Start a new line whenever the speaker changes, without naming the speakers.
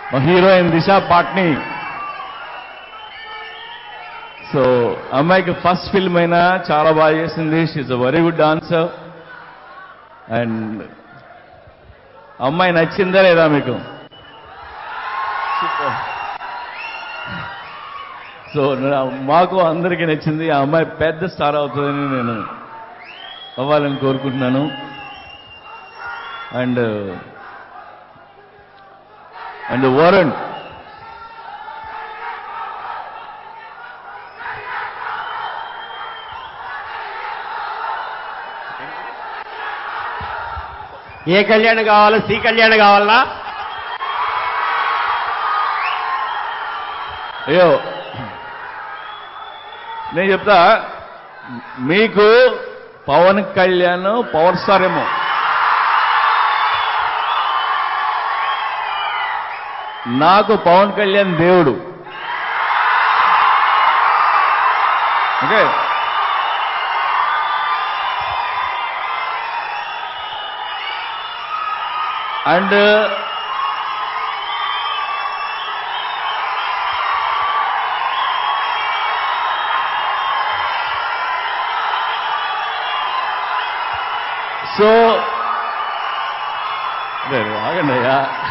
మా heroine Disha Patani so అమ్మాయికి first film అయినా చాలా బాగా చేసింది she a very good dancer and అమ్మాయి నచ్చిందా లేదా మీకు సో నా- మాకు అందరికీ నచ్చింది ఆ అమ్మాయి పెద్ద స్టార్ అవుతుందని నేను అవ్వాలని కోరుకుంటున్నాను అండ్ అండ్ వరుణ్
ఏ కళ్యాణ్ కావాలా సి కళ్యాణ్ కావాలా
అయ్యో నేను చెప్తా మీకు పవన్ కళ్యాణ్ పవర్ స్టార్ ఏమో నాకు పవన్ కళ్యాణ్ దేవుడు ఓకే అండ్ సో ఆగండి అయ్యా